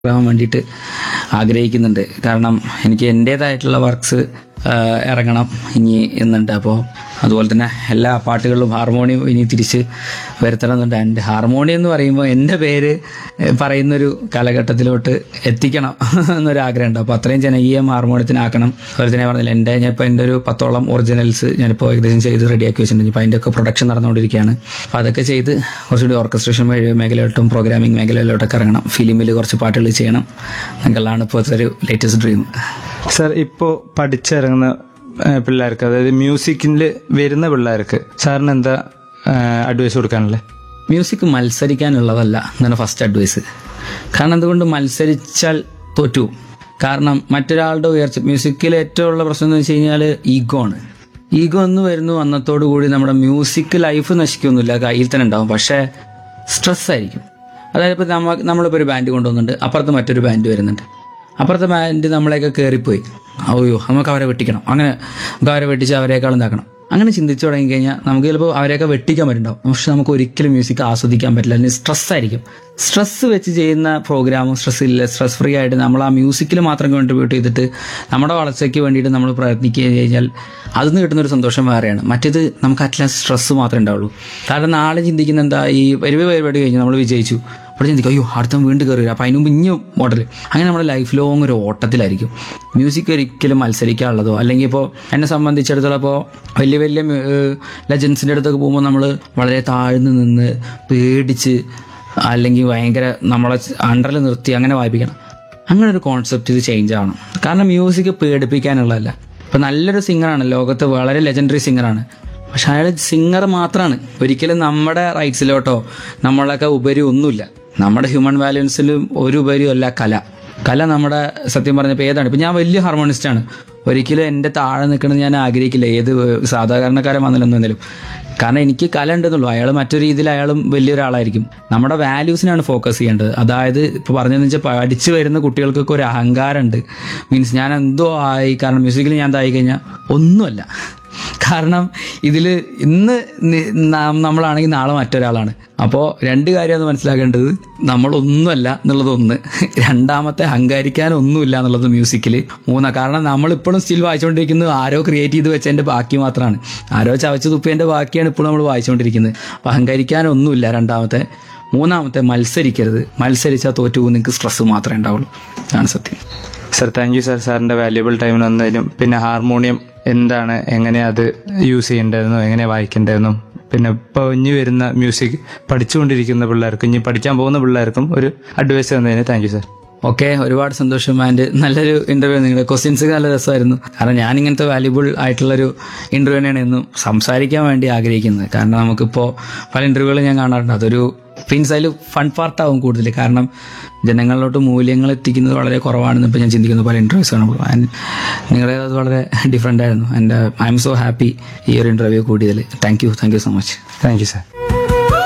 ആവാൻ വേണ്ടിയിട്ട് ആഗ്രഹിക്കുന്നുണ്ട് കാരണം എനിക്ക് എൻ്റേതായിട്ടുള്ള വർക്ക്സ് ഇറങ്ങണം ഇനി എന്നുണ്ട് അപ്പോൾ അതുപോലെ തന്നെ എല്ലാ പാട്ടുകളിലും ഹാർമോണിയം ഇനി തിരിച്ച് വരുത്തണം എന്നുണ്ട് എൻ്റെ ഹാർമോണിയം എന്ന് പറയുമ്പോൾ എൻ്റെ പേര് ഏഹ്, പറയുന്നൊരു കാലഘട്ടത്തിലോട്ട് എത്തിക്കണം എന്നൊരു ആഗ്രഹമുണ്ട് അപ്പോൾ അത്രയും ജനകീയം ഹാർമോണിയത്തിനാക്കണം അതുപോലെ തന്നെ ഞാൻ പറഞ്ഞില്ല എൻ്റെ ഞാൻ ഇപ്പോൾ എൻ്റെ ഒരു പത്തോളം ഒറിജിനൽസ് ഞാനിപ്പോൾ ഏകദേശം ചെയ്ത് റെഡിയാക്കി വെച്ചിട്ടുണ്ട് ഇപ്പോൾ അതിൻ്റെയൊക്കെ പ്രൊഡക്ഷൻ നടന്നുകൊണ്ടിരിക്കുകയാണ് അപ്പോൾ അതൊക്കെ ചെയ്ത് കുറച്ചുകൂടി ഓർക്കസ്ട്രേഷൻ മേഖലയിലോട്ടും പ്രോഗ്രാമിംഗ് മേഖലയിലോട്ടൊക്കെ ഇറങ്ങണം ഫിലിമിൽ കുറച്ച് പാട്ടുകൾ ചെയ്യണം എന്നുള്ളതാണ് ഇപ്പോഴത്തെ ഒരു ലേറ്റസ്റ്റ് ഡ്രീം സർ ഇപ്പോൾ പഠിച്ചിറങ്ങുന്ന ഏഹ്, പിള്ളേർക്ക് അതായത് മ്യൂസിക്കിൽ വരുന്ന പിള്ളേർക്ക് സാറിന് എന്താ അഡ്വൈസ് കൊടുക്കാനുള്ളത് മ്യൂസിക് മത്സരിക്കാനുള്ളതല്ല എന്നാണ് ഫസ്റ്റ് അഡ്വൈസ് കാരണം എന്തുകൊണ്ട് മത്സരിച്ചാൽ തോറ്റു കാരണം മറ്റൊരാളുടെ ഉയർച്ച മ്യൂസിക്കിൽ ഏറ്റവും ഉള്ള പ്രശ്നം എന്ന് വെച്ച് കഴിഞ്ഞാൽ ഈഗോ ആണ് ഈഗോ എന്ന് വരുന്നു അന്നത്തോടു കൂടി നമ്മുടെ മ്യൂസിക് ലൈഫ് നശിക്കൊന്നുമില്ല കയ്യിൽ തന്നെ ഉണ്ടാവും പക്ഷേ സ്ട്രെസ് ആയിരിക്കും അതായത് ഇപ്പോൾ നമ്മ നമ്മളിപ്പോൾ ഒരു ബാൻഡ് കൊണ്ടുവന്നുണ്ട് അപ്പുറത്ത് മറ്റൊരു ബാൻഡ് വരുന്നുണ്ട് അപ്പുറത്തെ ബാൻഡ് നമ്മളെയൊക്കെ കയറിപ്പോയി അയ്യോ നമുക്ക് അവരെ വെട്ടിക്കണം അങ്ങനെ നമുക്ക് അവരെ വെട്ടിച്ച് അവരെക്കാളും ഇതാക്കണം അങ്ങനെ ചിന്തിച്ചു തുടങ്ങി കഴിഞ്ഞാൽ നമുക്ക് ചിലപ്പോൾ അവരെയൊക്കെ വെട്ടിക്കാൻ പറ്റുണ്ടാവും പക്ഷെ നമുക്ക് ഒരിക്കലും മ്യൂസിക് ആസ്വദിക്കാൻ പറ്റില്ല അല്ലെങ്കിൽ സ്ട്രെസ് ആയിരിക്കും സ്ട്രെസ് വെച്ച് ചെയ്യുന്ന പ്രോഗ്രാമും സ്ട്രെസ് ഇല്ല സ്ട്രെസ് ഫ്രീ ആയിട്ട് നമ്മൾ ആ മ്യൂസിക്കിൽ മാത്രം കോൺട്രിബ്യൂട്ട് ചെയ്തിട്ട് നമ്മുടെ വളർച്ചയ്ക്ക് വേണ്ടിയിട്ട് നമ്മൾ പ്രയത്നിക്കുകയും കഴിഞ്ഞാൽ അതിൽ നിന്ന് കിട്ടുന്ന ഒരു സന്തോഷം വേറെയാണ് മറ്റേത് നമുക്ക് അറ്റ്ലാസ്റ്റ് സ്ട്രെസ് മാത്രമേ ഉണ്ടാവുള്ളൂ കാരണം നാളെ ചിന്തിക്കുന്ന എന്താ ഈ പരിപാടി പരിപാടി കഴിഞ്ഞ് നമ്മൾ വിജയിച്ചു അപ്പോൾ ചിന്തിക്കും അയ്യോ അടുത്ത വീണ്ടും കയറി വരും അപ്പോൾ അതിന് മുമ്പ് ഇനിയും മോഡൽ അങ്ങനെ നമ്മുടെ ലൈഫ് ലോങ് ഒരു ഓട്ടത്തിലായിരിക്കും മ്യൂസിക് ഒരിക്കലും മത്സരിക്കാനുള്ളതോ അല്ലെങ്കിൽ ഇപ്പോൾ എന്നെ സംബന്ധിച്ചിടത്തോളം ഇപ്പോൾ വലിയ വലിയ ലെജൻസിൻ്റെ അടുത്തൊക്കെ പോകുമ്പോൾ നമ്മൾ വളരെ താഴ്ന്നു നിന്ന് പേടിച്ച് അല്ലെങ്കിൽ ഭയങ്കര നമ്മളെ അണ്ടറിൽ നിർത്തി അങ്ങനെ വായിപ്പിക്കണം അങ്ങനെ ഒരു കോൺസെപ്റ്റ് ഇത് ചേഞ്ച് ആവണം കാരണം മ്യൂസിക് പേടിപ്പിക്കാനുള്ളതല്ല ഇപ്പം നല്ലൊരു സിംഗറാണ് ലോകത്ത് വളരെ ലെജൻഡറി സിംഗറാണ് പക്ഷെ അയാൾ സിംഗർ മാത്രമാണ് ഒരിക്കലും നമ്മുടെ റൈറ്റ്സിലോട്ടോ നമ്മളൊക്കെ ഉപരി ഒന്നുമില്ല നമ്മുടെ ഹ്യൂമൻ വാല്യൂസിലും ഒരു ഉപരിയല്ല കല കല നമ്മുടെ സത്യം പറഞ്ഞപ്പോൾ ഏതാണ് ഇപ്പം ഞാൻ വലിയ ഹാർമോണിസ്റ്റാണ് ഒരിക്കലും എൻ്റെ താഴെ നിൽക്കണമെന്ന് ഞാൻ ആഗ്രഹിക്കില്ല ഏത് സാധാരണക്കാരൻ വന്നില്ലെന്ന് വന്നാലും കാരണം എനിക്ക് കല ഉണ്ടെന്നുള്ളൂ അയാൾ മറ്റൊരു രീതിയിൽ അയാളും വലിയൊരാളായിരിക്കും നമ്മുടെ വാല്യൂസിനാണ് ഫോക്കസ് ചെയ്യേണ്ടത് അതായത് ഇപ്പോൾ പറഞ്ഞതെന്ന് വെച്ചാൽ പഠിച്ചു വരുന്ന കുട്ടികൾക്കൊക്കെ ഒരു അഹങ്കാരമുണ്ട് മീൻസ് ഞാൻ എന്തോ ആയി കാരണം മ്യൂസിക്കിൽ ഞാൻ ഇതായി കഴിഞ്ഞാൽ ഒന്നുമല്ല കാരണം ഇതിൽ ഇന്ന് നി- നാം നമ്മളാണെങ്കിൽ നാളെ മറ്റൊരാളാണ് അപ്പോൾ രണ്ട് കാര്യമാണ് മനസ്സിലാക്കേണ്ടത് നമ്മളൊന്നുമല്ല എന്നുള്ളത് ഒന്ന് രണ്ടാമത്തെ അഹങ്കരിക്കാനൊന്നുമില്ല എന്നുള്ളത് മ്യൂസിക്കിൽ മൂന്നാ കാരണം നമ്മളിപ്പോഴും സ്റ്റിൽ വായിച്ചുകൊണ്ടിരിക്കുന്നത് ആരോ ക്രിയേറ്റ് ചെയ്ത് വെച്ചതിൻ്റെ ബാക്കി മാത്രമാണ് ആരോ ചവച്ച് തുപ്പിയതിൻ്റെ ബാക്കിയാണ് ഇപ്പോൾ നമ്മൾ വായിച്ചുകൊണ്ടിരിക്കുന്നത് അപ്പോൾ അഹങ്കരിക്കാനൊന്നുമില്ല രണ്ടാമത്തെ മൂന്നാമത്തെ മത്സരിക്കരുത് മത്സരിച്ചാൽ തോറ്റു പോകും നിങ്ങൾക്ക് സ്ട്രെസ് മാത്രമേ ഉണ്ടാവുള്ളൂ അതാണ് സത്യം സർ താങ്ക് യു സർ സാറിന്റെ വാല്യുബിൾ ടൈം വന്നതിനും പിന്നെ ഹാർമോണിയം എന്താണ് എങ്ങനെ അത് യൂസ് ചെയ്യേണ്ടതെന്നും എങ്ങനെ വായിക്കേണ്ടതെന്നും പിന്നെ ഇപ്പോൾ ഇനി വരുന്ന മ്യൂസിക് പഠിച്ചുകൊണ്ടിരിക്കുന്ന പിള്ളേർക്കും ഇനി പഠിക്കാൻ പോകുന്ന പിള്ളേർക്കും ഒരു അഡ്വൈസ് തന്നതിന് താങ്ക് യു സർ ഓക്കെ ഒരുപാട് സന്തോഷം ആൻഡ് നല്ലൊരു ഇന്റർവ്യൂ നിങ്ങളുടെ ക്വസ്റ്റ്യൻസ് നല്ല രസമായിരുന്നു കാരണം ഞാൻ ഇങ്ങനത്തെ വാല്യുബിൾ ആയിട്ടുള്ളൊരു ഇന്റർവ്യൂ തന്നെയാണ് ഇന്നും സംസാരിക്കാൻ വേണ്ടി ആഗ്രഹിക്കുന്നത് കാരണം നമുക്കിപ്പോൾ പല ഇന്റർവ്യൂകളും ഞാൻ കാണാറുണ്ട് അതൊരു മീൻസ് അതിൽ ഫൺ പാർട്ടാവും കൂടുതൽ കാരണം ജനങ്ങളിലോട്ട് മൂല്യങ്ങൾ എത്തിക്കുന്നത് വളരെ കുറവാണെന്ന് ഇപ്പോൾ ഞാൻ ചിന്തിക്കുന്നു പല ഇന്റർവ്യൂസ് കാണുമ്പോൾ ആൻഡ് നിങ്ങളുടെ അത് വളരെ ഡിഫറെൻ്റ് ആയിരുന്നു and I'm so happy ഈ ഒരു ഇന്റർവ്യൂ കൂടിയതിൽ thank you thank you so much thank you sir